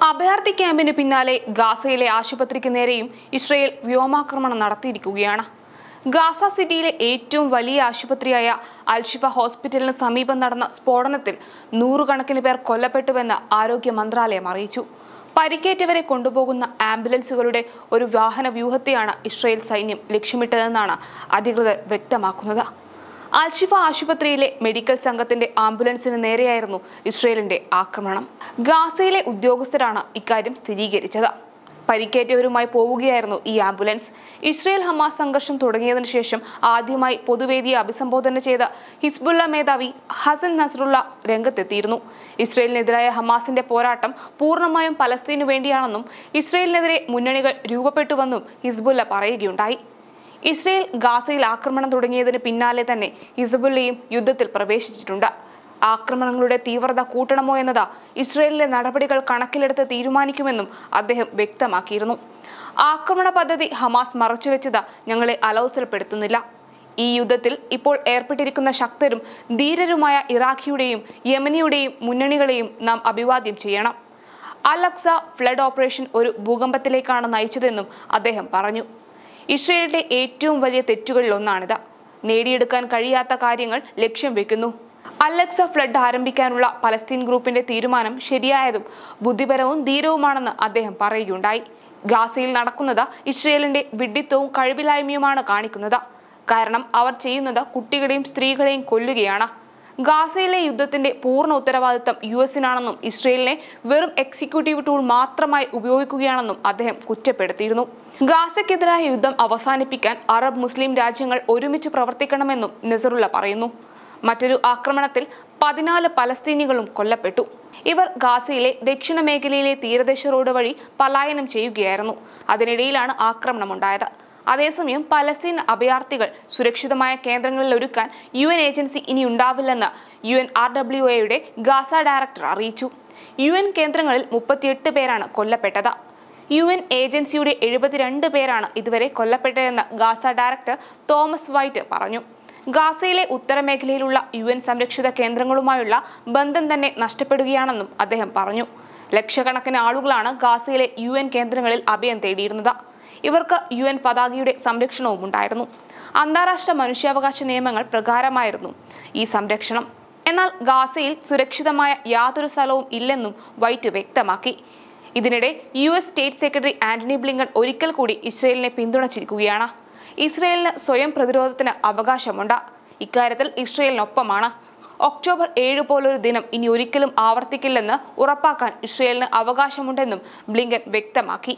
അഭയാർത്ഥി ക്യാമ്പിന് പിന്നാലെ ഗാസയിലെ ആശുപത്രിക്ക് നേരെയും ഇസ്രയേൽ വ്യോമാക്രമണം നടത്തിയിരിക്കുകയാണ് ഗാസ സിറ്റിയിലെ ഏറ്റവും വലിയ ആശുപത്രിയായ അൽഷിഫ ഹോസ്പിറ്റലിന് സമീപം നടന്ന സ്ഫോടനത്തിൽ നൂറുകണക്കിന് പേർ കൊല്ലപ്പെട്ടുവെന്ന് ആരോഗ്യ മന്ത്രാലയം അറിയിച്ചു പരിക്കേറ്റവരെ കൊണ്ടുപോകുന്ന ആംബുലൻസുകളുടെ ഒരു വാഹന വ്യൂഹത്തെയാണ് ഇസ്രയേൽ സൈന്യം ലക്ഷ്യമിട്ടതെന്നാണ് അധികൃതർ വ്യക്തമാക്കുന്നത് അൽഷിഫ ആശുപത്രിയിലെ മെഡിക്കൽ സംഘത്തിന്റെ ആംബുലൻസിന് നേരെയായിരുന്നു ഇസ്രയേലിന്റെ ആക്രമണം ഗാസയിലെ ഉദ്യോഗസ്ഥരാണ് ഇക്കാര്യം സ്ഥിരീകരിച്ചത് പരിക്കേറ്റവരുമായി പോവുകയായിരുന്നു ഈ ആംബുലൻസ് ഇസ്രയേൽ ഹമാസ് സംഘർഷം തുടങ്ങിയതിനു ശേഷം ആദ്യമായി പൊതുവേദിയെ അഭിസംബോധന ചെയ്ത ഹിസ്ബുള്ള മേധാവി ഹസൻ നസ്രുള്ള രംഗത്തെത്തിയിരുന്നു ഇസ്രയേലിനെതിരായ ഹമാസിന്റെ പോരാട്ടം പൂർണ്ണമായും പലസ്തീനു വേണ്ടിയാണെന്നും ഇസ്രയേലിനെതിരെ മുന്നണികൾ രൂപപ്പെട്ടുവെന്നും ഹിസ്ബുല്ല പറയുകയുണ്ടായി ഇസ്രയേൽ ഗാസയിൽ ആക്രമണം തുടങ്ങിയതിന് പിന്നാലെ തന്നെ ഹിസബുല്ലയും യുദ്ധത്തിൽ പ്രവേശിച്ചിട്ടുണ്ട് ആക്രമണങ്ങളുടെ തീവ്രത കൂട്ടണമോ എന്നത് ഇസ്രയേലിലെ നടപടികൾ കണക്കിലെടുത്ത് തീരുമാനിക്കുമെന്നും അദ്ദേഹം വ്യക്തമാക്കിയിരുന്നു ആക്രമണ പദ്ധതി ഹമാസ് മറച്ചുവെച്ചത് ഞങ്ങളെ അലോസരപ്പെടുത്തുന്നില്ല ഈ യുദ്ധത്തിൽ ഇപ്പോൾ ഏർപ്പെട്ടിരിക്കുന്ന ശക്തരും ധീരരുമായ ഇറാഖിയുടെയും യമനിയുടെയും മുന്നണികളെയും നാം അഭിവാദ്യം ചെയ്യണം അലക്സ ഫ്ലഡ് ഓപ്പറേഷൻ ഒരു ഭൂകമ്പത്തിലേക്കാണ് നയിച്ചതെന്നും അദ്ദേഹം പറഞ്ഞു ഇസ്രയേലിന്റെ ഏറ്റവും വലിയ തെറ്റുകളിൽ ഒന്നാണിത് നേടിയെടുക്കാൻ കഴിയാത്ത കാര്യങ്ങൾ ലക്ഷ്യം വെക്കുന്നു അലക്സ ഫ്ലഡ് ആരംഭിക്കാനുള്ള പലസ്തീൻ ഗ്രൂപ്പിന്റെ തീരുമാനം ശരിയായതും ബുദ്ധിപരവും ധീരവുമാണെന്ന് അദ്ദേഹം പറയുകയുണ്ടായി ഗാസയിൽ നടക്കുന്നത് ഇസ്രയേലിന്റെ വിഡ്ഢിത്തവും കഴിവില്ലായ്മയുമാണ് കാണിക്കുന്നത് കാരണം അവർ ചെയ്യുന്നത് കുട്ടികളെയും സ്ത്രീകളെയും കൊല്ലുകയാണ് ഗാസയിലെ യുദ്ധത്തിന്റെ പൂർണ്ണ ഉത്തരവാദിത്തം യു എസിനാണെന്നും ഇസ്രയേലിനെ വെറും എക്സിക്യൂട്ടീവ് ടൂൾ മാത്രമായി ഉപയോഗിക്കുകയാണെന്നും അദ്ദേഹം കുറ്റപ്പെടുത്തിയിരുന്നു ഗാസയ്ക്കെതിരായ യുദ്ധം അവസാനിപ്പിക്കാൻ അറബ് മുസ്ലിം രാജ്യങ്ങൾ ഒരുമിച്ച് പ്രവർത്തിക്കണമെന്നും നസറുള്ള പറയുന്നു മറ്റൊരു ആക്രമണത്തിൽ പതിനാല് പലസ്തീനികളും കൊല്ലപ്പെട്ടു ഇവർ ഗാസയിലെ ദക്ഷിണ മേഖലയിലെ തീരദേശ റോഡ് വഴി പലായനം ചെയ്യുകയായിരുന്നു അതിനിടയിലാണ് ആക്രമണമുണ്ടായത് അതേസമയം പലസ്തീൻ അഭയാർത്ഥികൾ സുരക്ഷിതമായ കേന്ദ്രങ്ങളിൽ ഒരുക്കാൻ യു എൻ ഏജൻസി ഇനി ഉണ്ടാവില്ലെന്ന് യു എൻ ആർ ഡബ്ല്യു എയുടെ ഗാസ ഡയറക്ടർ അറിയിച്ചു യു എൻ കേന്ദ്രങ്ങളിൽ മുപ്പത്തിയെട്ട് പേരാണ് കൊല്ലപ്പെട്ടത് യു എൻ ഏജൻസിയുടെ എഴുപത്തിരണ്ട് പേരാണ് ഇതുവരെ കൊല്ലപ്പെട്ടതെന്ന് ഗാസ ഡയറക്ടർ തോമസ് വൈറ്റ് പറഞ്ഞു ഗാസയിലെ ഉത്തരമേഖലയിലുള്ള യു എൻ സംരക്ഷിത കേന്ദ്രങ്ങളുമായുള്ള ബന്ധം തന്നെ നഷ്ടപ്പെടുകയാണെന്നും അദ്ദേഹം പറഞ്ഞു ലക്ഷക്കണക്കിന് ആളുകളാണ് ഗാസയിലെ യു എൻ കേന്ദ്രങ്ങളിൽ അഭയം തേടിയിരുന്നത് ഇവർക്ക് യു എൻ പതാകയുടെ സംരക്ഷണവും ഉണ്ടായിരുന്നു അന്താരാഷ്ട്ര മനുഷ്യാവകാശ നിയമങ്ങൾ പ്രകാരമായിരുന്നു ഈ സംരക്ഷണം എന്നാൽ ഗാസയിൽ സുരക്ഷിതമായ യാതൊരു സ്ഥലവും ഇല്ലെന്നും വൈറ്റ് വ്യക്തമാക്കി ഇതിനിടെ U S state secretary Antony Blinken ഒരിക്കൽ കൂടി ഇസ്രയേലിനെ പിന്തുണച്ചിരിക്കുകയാണ് ഇസ്രയേലിന് സ്വയം പ്രതിരോധത്തിന് അവകാശമുണ്ട് ഇക്കാര്യത്തിൽ ഇസ്രയേലിനൊപ്പമാണ് ഒക്ടോബർ ഏഴ് പോലൊരു ദിനം ഇനി ഒരിക്കലും ആവർത്തിക്കില്ലെന്ന് ഉറപ്പാക്കാൻ ഇസ്രയേലിന് അവകാശമുണ്ടെന്നും ബ്ലിങ്കൻ വ്യക്തമാക്കി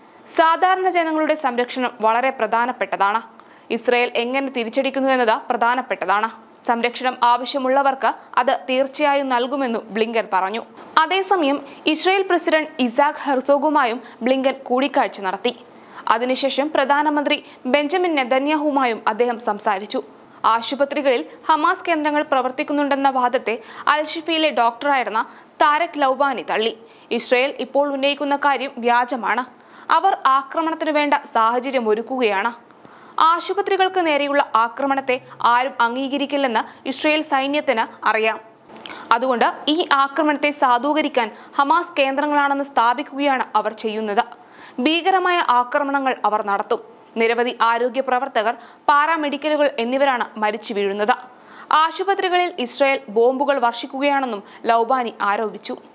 സാധാരണ ജനങ്ങളുടെ സംരക്ഷണം വളരെ പ്രധാനപ്പെട്ടതാണ് ഇസ്രയേൽ എങ്ങനെ തിരിച്ചടിക്കുന്നു എന്നത് പ്രധാനപ്പെട്ടതാണ് സംരക്ഷണം ആവശ്യമുള്ളവർക്ക് അത് തീർച്ചയായും നൽകുമെന്നും ബ്ലിങ്കൻ പറഞ്ഞു അതേസമയം ഇസ്രയേൽ പ്രസിഡന്റ് ഇസാഖ് ഹെർസോഗുമായും ബ്ലിങ്കൻ കൂടിക്കാഴ്ച നടത്തി അതിനുശേഷം പ്രധാനമന്ത്രി ബെഞ്ചമിൻ നെതന്യാഹുമായും അദ്ദേഹം സംസാരിച്ചു ആശുപത്രികളിൽ ഹമാസ് കേന്ദ്രങ്ങൾ പ്രവർത്തിക്കുന്നുണ്ടെന്ന വാദത്തെ അൽഷിഫയിലെ ഡോക്ടറായിരുന്ന താരക് ലൗബാനി തള്ളി ഇസ്രയേൽ ഇപ്പോൾ ഉന്നയിക്കുന്ന കാര്യം വ്യാജമാണ് അവർ ആക്രമണത്തിന് വേണ്ട സാഹചര്യം ഒരുക്കുകയാണ് ആശുപത്രികൾക്ക് നേരെയുള്ള ആക്രമണത്തെ ആരും അംഗീകരിക്കില്ലെന്ന് ഇസ്രയേൽ സൈന്യത്തിന് അറിയാം അതുകൊണ്ട് ഈ ആക്രമണത്തെ സാധൂകരിക്കാൻ ഹമാസ് കേന്ദ്രങ്ങളാണെന്ന് സ്ഥാപിക്കുകയാണ് അവർ ചെയ്യുന്നത് ഭീകരമായ ആക്രമണങ്ങൾ അവർ നടത്തും നിരവധി ആരോഗ്യ പ്രവർത്തകർ പാരാമെഡിക്കലുകൾ എന്നിവരാണ് മരിച്ചു വീഴുന്നത് ആശുപത്രികളിൽ ഇസ്രായേൽ ബോംബുകൾ വർഷിക്കുകയാണെന്നും ലൗബാനി ആരോപിച്ചു